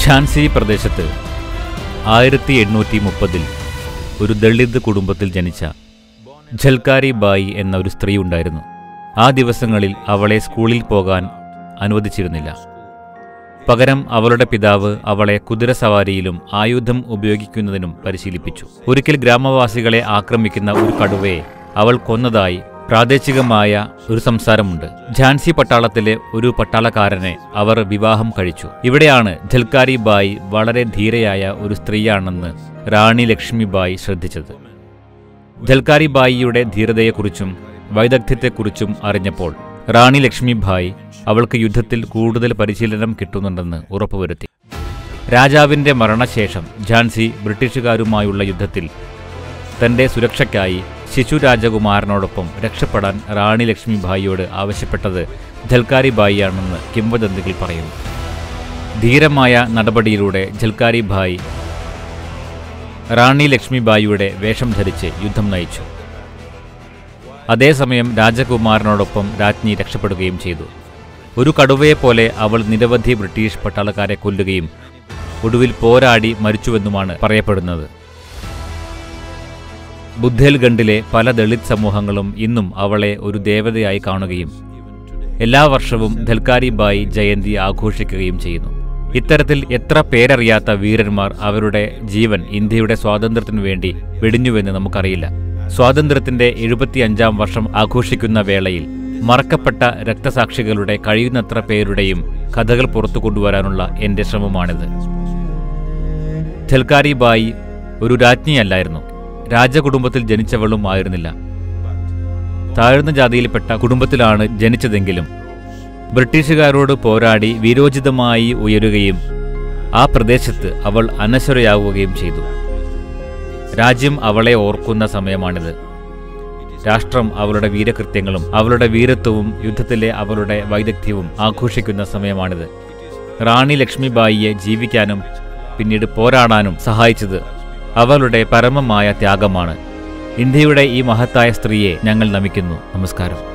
ഝാൻസി പ്രദേശത്ത് ആയിരത്തി എണ്ണൂറ്റി മുപ്പതിൽ ഒരു ദളിത് കുടുംബത്തിൽ ജനിച്ച ഝൽക്കാരി ബായി എന്ന ഒരു സ്ത്രീ ഉണ്ടായിരുന്നു ആ ദിവസങ്ങളിൽ അവളെ സ്കൂളിൽ പോകാൻ അനുവദിച്ചിരുന്നില്ല പകരം അവളുടെ പിതാവ് അവളെ കുതിരസവാരിയിലും ആയുധം ഉപയോഗിക്കുന്നതിനും പരിശീലിപ്പിച്ചു ഒരിക്കൽ ഗ്രാമവാസികളെ ആക്രമിക്കുന്ന ഒരു കടുവയെ അവൾ കൊന്നതായി പ്രാദേശികമായ ഒരു സംസാരമുണ്ട് ഝാൻസി പട്ടാളത്തിലെ ഒരു പട്ടാളക്കാരനെ അവർ വിവാഹം കഴിച്ചു ഇവിടെയാണ് ഝൽക്കാരി ബായി വളരെ ധീരയായ ഒരു സ്ത്രീയാണെന്ന് റാണി ലക്ഷ്മിബായി ശ്രദ്ധിച്ചത് ഝൽക്കാരി ബായിയുടെ ധീരതയെക്കുറിച്ചും വൈദഗ്ധ്യത്തെക്കുറിച്ചും അറിഞ്ഞപ്പോൾ റാണി ലക്ഷ്മിഭായ് അവൾക്ക് യുദ്ധത്തിൽ കൂടുതൽ പരിശീലനം കിട്ടുന്നുണ്ടെന്ന് ഉറപ്പുവരുത്തി രാജാവിന്റെ മരണശേഷം ഝാൻസി ബ്രിട്ടീഷുകാരുമായുള്ള യുദ്ധത്തിൽ തന്റെ സുരക്ഷയ്ക്കായി ശിശു രാജകുമാരനോടൊപ്പം രക്ഷപ്പെടാൻ റാണി ലക്ഷ്മിഭായിയോട് ആവശ്യപ്പെട്ടത് ഝൽക്കാരി ബായിയാണെന്ന് കിംവദന്തികൾ പറയുന്നു ധീരമായ നടപടിയിലൂടെ ഝൽക്കാരി ഭായ് റാണി ലക്ഷ്മിബായിയുടെ വേഷം ധരിച്ച് യുദ്ധം നയിച്ചു അതേസമയം രാജകുമാരനോടൊപ്പം രാജ്ഞി രക്ഷപ്പെടുകയും ചെയ്തു ഒരു കടുവയെപ്പോലെ അവൾ നിരവധി ബ്രിട്ടീഷ് പട്ടാളക്കാരെ കൊല്ലുകയും ഒടുവിൽ പോരാടി മരിച്ചുവെന്നുമാണ് പറയപ്പെടുന്നത് ബുദ്ധേൽഖണ്ഡിലെ പല ദളിത് സമൂഹങ്ങളും ഇന്നും അവളെ ഒരു ദേവതയായി കാണുകയും എല്ലാ വർഷവും ധൽക്കാരി ബായി ജയന്തി ആഘോഷിക്കുകയും ചെയ്യുന്നു ഇത്തരത്തിൽ എത്ര പേരറിയാത്ത വീരന്മാർ അവരുടെ ജീവൻ ഇന്ത്യയുടെ സ്വാതന്ത്ര്യത്തിനു വേണ്ടി വെടിഞ്ഞുവെന്ന് നമുക്കറിയില്ല സ്വാതന്ത്ര്യത്തിന്റെ എഴുപത്തിയഞ്ചാം വർഷം ആഘോഷിക്കുന്ന വേളയിൽ മറക്കപ്പെട്ട രക്തസാക്ഷികളുടെ കഴിയുന്നത്ര പേരുടെയും കഥകൾ പുറത്തു കൊണ്ടുവരാനുള്ള എന്റെ ശ്രമമാണിത് ധൽക്കാരി ബായി ഒരു രാജ്ഞിയല്ലായിരുന്നു രാജകുടുംബത്തിൽ ജനിച്ചവളും ആയിരുന്നില്ല താഴ്ന്ന ജാതിയിൽപ്പെട്ട കുടുംബത്തിലാണ് ജനിച്ചതെങ്കിലും ബ്രിട്ടീഷുകാരോട് പോരാടി വീരോചിതമായി ഉയരുകയും ആ പ്രദേശത്ത് അവൾ അനശ്വരയാവുകയും ചെയ്തു രാജ്യം അവളെ ഓർക്കുന്ന സമയമാണിത് രാഷ്ട്രം അവളുടെ വീരകൃത്യങ്ങളും അവളുടെ വീരത്വവും യുദ്ധത്തിലെ അവളുടെ വൈദഗ്ധ്യവും ആഘോഷിക്കുന്ന സമയമാണിത് റാണി ലക്ഷ്മിബായിയെ ജീവിക്കാനും പിന്നീട് പോരാടാനും സഹായിച്ചത് അവളുടെ പരമമായ ത്യാഗമാണ് ഇന്ത്യയുടെ ഈ മഹത്തായ സ്ത്രീയെ ഞങ്ങൾ നമിക്കുന്നു നമസ്കാരം